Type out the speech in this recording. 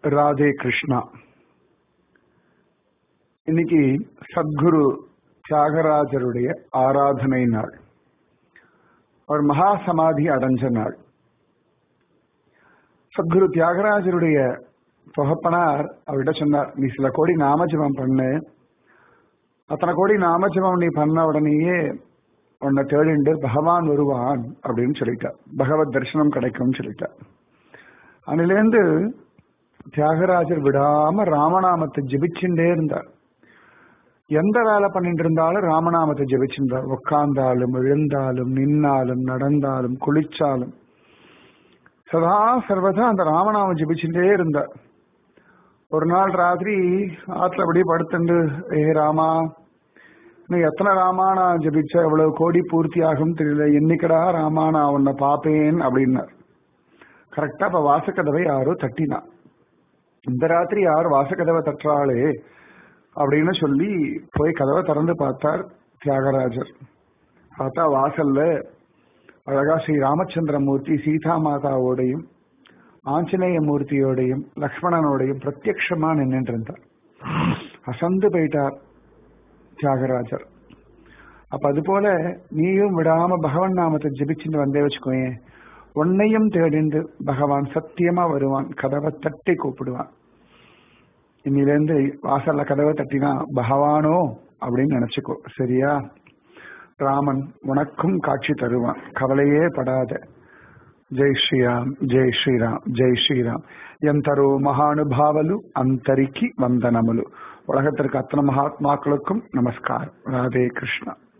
ராதே கிருஷ்ணா இன்னைக்கு சத்குரு தியாகராஜருடைய ஆராதனை நாள் அவர் மகா சமாதி அடைஞ்ச நாள் சத்குரு தியாகராஜருடைய தொகப்பனார் அவர்கிட்ட சொன்னார் நீ சில கோடி நாமஜபம் பண்ணு அத்தனை கோடி நாமஜபம் நீ பண்ண உடனேயே உன்னை தேடிண்டு பகவான் வருவான் அப்படின்னு சொல்லிட்டார் பகவத் தரிசனம் கிடைக்கும்னு சொல்லிட்டார் அன்னிலேருந்து தியாகராஜர் விடாம ராமநாமத்தை ஜெபிச்சுட்டே இருந்தார் எந்த வேலை பண்ணிட்டு இருந்தாலும் ராமநாமத்தை ஜெபிச்சிருந்தார் உட்கார்ந்தாலும் எழுந்தாலும் நின்னாலும் நடந்தாலும் குளிச்சாலும் சதா சர்வதா அந்த ராமநாமம் ஜெபிச்சுட்டே இருந்தார் ஒரு நாள் ராத்திரி ஆத்துல அப்படியே படுத்துண்டு ஏ ராமா இன்னும் எத்தனை ராமா நான் ஜபிச்சா எவ்வளவு கோடி பூர்த்தி ஆகும் தெரியல என்னைக்கடா ராமா நான் உன்னை பாப்பேன் அப்படின்னார் கரெக்டா இப்ப வாசக்கதவை யாரோ தட்டினா இந்த ராத்திரி யார் வாசக்கதவை தட்டுறாளே அப்படின்னு சொல்லி போய் கதவை திறந்து பார்த்தார் தியாகராஜர் பார்த்தா வாசல்ல அழகா ஸ்ரீ ராமச்சந்திர மூர்த்தி சீதா மாதாவோடையும் ஆஞ்சநேய மூர்த்தியோடையும் லக்ஷ்மணனோடையும் பிரத்யக்ஷமா நின்றுட்டு இருந்தார் அசந்து போயிட்டார் தியாகராஜர் அப்ப அது போல நீயும் விடாம பகவான் நாமத்தை ஜபிச்சுட்டு வந்தே வச்சுக்கோயேன் உன்னையும் தேடிந்து பகவான் சத்தியமா வருவான் கதவை தட்டி கூப்பிடுவான் இன்னிலேருந்து வாசல்ல கதவை தட்டினா பகவானோ அப்படின்னு நினைச்சுக்கோ சரியா ராமன் உனக்கும் காட்சி தருவான் கவலையே படாத జై శ్రీరామ్ జై శ్రీరామ్ జై శ్రీరామ్ ఎంతరో మహానుభావులు అంతరికి వందనములు ఉలగத்திற்கு அத்தனை மகாத்மாக்களுக்கும் நமஸ்காரம் ராதே கிருஷ்ணா